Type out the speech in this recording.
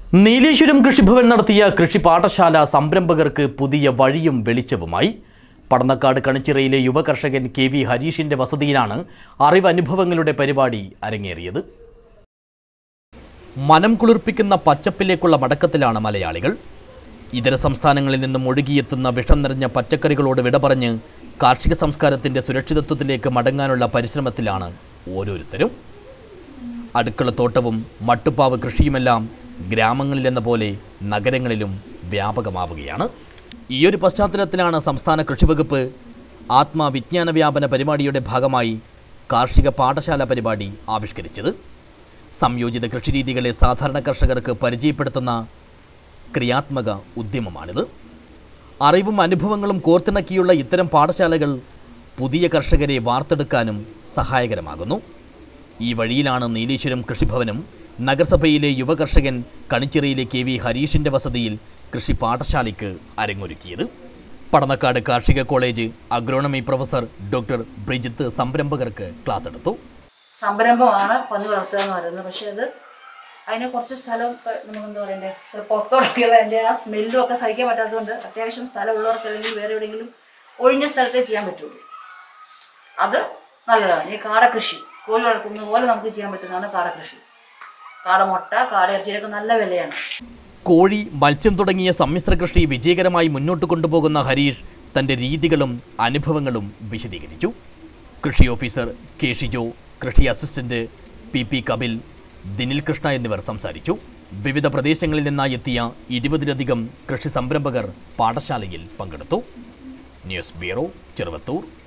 നീലേശ്വരം കൃഷിഭവൻ നടത്തിയ കൃഷി പാഠശാല സംരംഭകർക്ക് പുതിയ വഴിയും വെളിച്ചവുമായി പടന്നക്കാട് കണിച്ചിറയിലെ യുവകർഷകൻ കെ വി ഹരീഷിന്റെ വസതിയിലാണ് അറിവനുഭവങ്ങളുടെ പരിപാടി അരങ്ങേറിയത് മനം കുളിർപ്പിക്കുന്ന പച്ചപ്പിലേക്കുള്ള മടക്കത്തിലാണ് മലയാളികൾ ഇതര സംസ്ഥാനങ്ങളിൽ നിന്നും ഒഴുകിയെത്തുന്ന വിഷം നിറഞ്ഞ പച്ചക്കറികളോട് വിട പറഞ്ഞ് കാർഷിക സംസ്കാരത്തിന്റെ സുരക്ഷിതത്വത്തിലേക്ക് മടങ്ങാനുള്ള പരിശ്രമത്തിലാണ് ഓരോരുത്തരും അടുക്കളത്തോട്ടവും മട്ടുപ്പാവ് കൃഷിയുമെല്ലാം ഗ്രാമങ്ങളിലെന്ന പോലെ നഗരങ്ങളിലും വ്യാപകമാവുകയാണ് ഈയൊരു പശ്ചാത്തലത്തിലാണ് സംസ്ഥാന കൃഷിവകുപ്പ് ആത്മവിജ്ഞാന വ്യാപന പരിപാടിയുടെ ഭാഗമായി കാർഷിക പാഠശാല പരിപാടി ആവിഷ്കരിച്ചത് സംയോജിത കൃഷിരീതികളെ സാധാരണ കർഷകർക്ക് പരിചയപ്പെടുത്തുന്ന ക്രിയാത്മക ഉദ്യമമാണിത് അറിവും അനുഭവങ്ങളും കോർത്തിണക്കിയുള്ള ഇത്തരം പാഠശാലകൾ പുതിയ കർഷകരെ വാർത്തെടുക്കാനും സഹായകരമാകുന്നു ഈ വഴിയിലാണ് നീലേശ്വരം കൃഷിഭവനും നഗരസഭയിലെ യുവകർഷകൻ കണിച്ചിറയിലെ കെ വി ഹരീഷിന്റെ വസതിയിൽ കൃഷി പാഠശാലയ്ക്ക് അരങ്ങൊരുക്കിയത് പടന്നക്കാട് കാർഷിക college agronomy professor doctor Brijith സംരംഭകർക്ക് ക്ലാസ് എടുത്തു സംരംഭമാണ് പന്നി വളർത്തുക എന്ന് പറയുന്നത് പക്ഷെ അത് അതിന് കുറച്ച് സ്ഥലം ഇപ്പൊ നമുക്കെന്താ പറയണ്ടേ ഇപ്പൊ പുറത്തോടൊക്കെയുള്ള അതിൻ്റെ ആ സ്മെല്ലും ഒക്കെ സഹിക്കാൻ പറ്റാത്തതുകൊണ്ട് അത്യാവശ്യം സ്ഥലമുള്ളവർക്ക് അല്ലെങ്കിൽ വേറെ എവിടെയെങ്കിലും ഒഴിഞ്ഞ സ്ഥലത്തേ ചെയ്യാൻ പറ്റുള്ളൂ അത് നല്ലതാണ് ഈ കാടകൃഷി കോഴി വളർത്തുന്നത് പോലെ നമുക്ക് ചെയ്യാൻ പറ്റുന്നതാണ് കാടകൃഷി കാടമുട്ട കാട ഇറച്ചിയിലൊക്കെ നല്ല വിലയാണ് കോഴി മത്സ്യം തുടങ്ങിയ സമ്മിശ്ര കൃഷി വിജയകരമായി മുന്നോട്ട് കൊണ്ടുപോകുന്ന ഹരീഷ് തന്റെ രീതികളും അനുഭവങ്ങളും വിശദീകരിച്ചു കൃഷി ഓഫീസർ കെ ഷിജോ കൃഷി assistant P P Kapil Dinil Krishna എന്നിവർ സംസാരിച്ചു വിവിധ പ്രദേശങ്ങളിൽ നിന്നായി എത്തിയ ഇരുപതിലധികം കൃഷി സംരംഭകർ പാഠശാലയിൽ പങ്കെടുത്തു ന്യൂസ് ബ്യൂറോ ചെറുവത്തൂർ